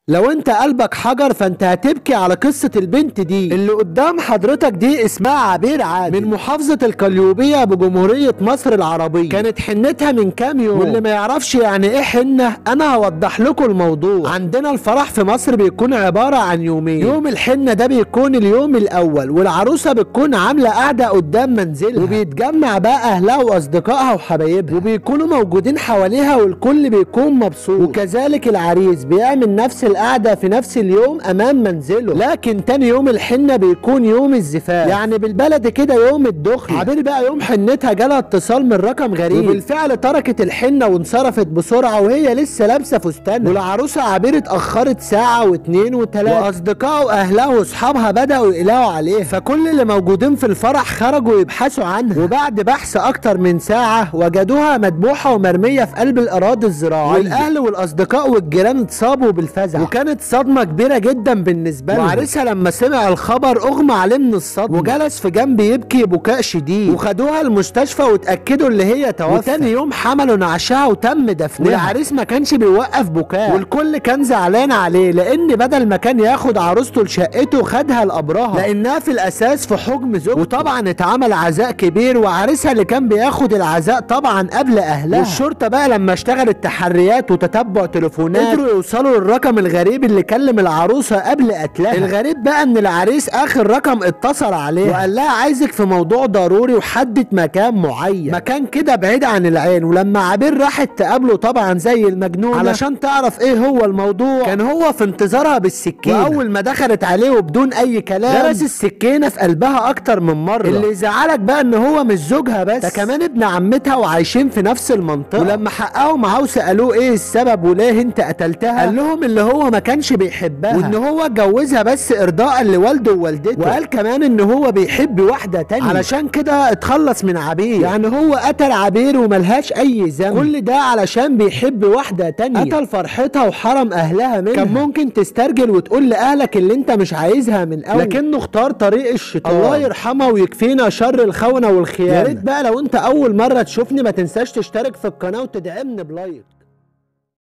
لو انت قلبك حجر فانت هتبكي على قصة البنت دي اللي قدام حضرتك دي اسمها عبير عادل من محافظة القليوبية بجمهورية مصر العربية كانت حنتها من كام يوم واللي ما يعرفش يعني ايه حنة انا هوضح لكم الموضوع عندنا الفرح في مصر بيكون عبارة عن يومين يوم الحنة ده بيكون اليوم الاول والعروسة بتكون عاملة قاعدة قدام منزلها وبيتجمع بقى اهلها واصدقائها وحبايبها وبيكونوا موجودين حواليها والكل بيكون مبسوط وكذلك العريس بيعمل نفس القعدة في نفس اليوم امام منزله لكن تاني يوم الحنة بيكون يوم الزفاف يعني بالبلد كده يوم الدخل عبير بقى يوم حنتها جالها اتصال من رقم غريب وبالفعل تركت الحنة وانصرفت بسرعة وهي لسه لابسة فستان والعروسة عبير اتأخرت ساعة واتنين وتلاتة واصدقائها واهلها واصحابها بدأوا يقلقوا عليها فكل اللي موجودين في الفرح خرجوا يبحثوا عنها وبعد بحث اكتر من ساعة وجدوها مدبوحة ومرمية في قلب الاراضي الزراعية والاهل والاصدقاء والجيران اتصابوا بالفزع وكانت صدمة كبيرة جدا بالنسبة له وعريسها لما سمع الخبر اغمى عليه من الصدمة وجلس في جنب يبكي بكاء شديد وخدوها المستشفى واتاكدوا اللي هي توفت وتاني يوم حملوا نعشها وتم دفنها والعريس ما كانش بيوقف بكاء والكل كان زعلان عليه لان بدل ما كان ياخد عروسته لشقته خدها لابرها لانها في الاساس في حكم زوجته وطبعا اتعمل عزاء كبير وعريسها اللي كان بياخد العزاء طبعا قبل اهلها والشرطه بقى لما اشتغلت تحريات وتتبع تليفونات قدروا يوصلوا للرقم الغريب اللي كلم العروسه قبل قتلها الغريب بقى ان العريس اخر رقم اتصل عليه وقال لها عايزك في موضوع ضروري وحدد مكان معين مكان كده بعيد عن العين ولما عبير راحت تقابله طبعا زي المجنون علشان تعرف ايه هو الموضوع كان هو في انتظارها بالسكينه واول ما دخلت عليه وبدون اي كلام غرس السكينه في قلبها اكتر من مره اللي يزعلك بقى ان هو مش زوجها بس ده كمان ابن عمتها وعايشين في نفس المنطقه ولما حققوا معاه وسالوه ايه السبب وليه انت قتلتها قال لهم اللي هو ما كانش بيحبها وان هو اتجوزها بس ارضاء لوالده ووالدته وقال كمان ان هو بيحب واحده تانية علشان كده اتخلص من عبير يعني هو قتل عبير وملهاش اي ذنب كل ده علشان بيحب واحده تانية قتل فرحتها وحرم اهلها منها كان ممكن تسترجل وتقول لاهلك اللي انت مش عايزها من الاول لكنه اختار طريق الشيطان الله يرحمه ويكفينا شر الخونه والخيانه يا ريت بقى لو انت اول مره تشوفني ما تنساش تشترك في القناه وتدعمني بلايك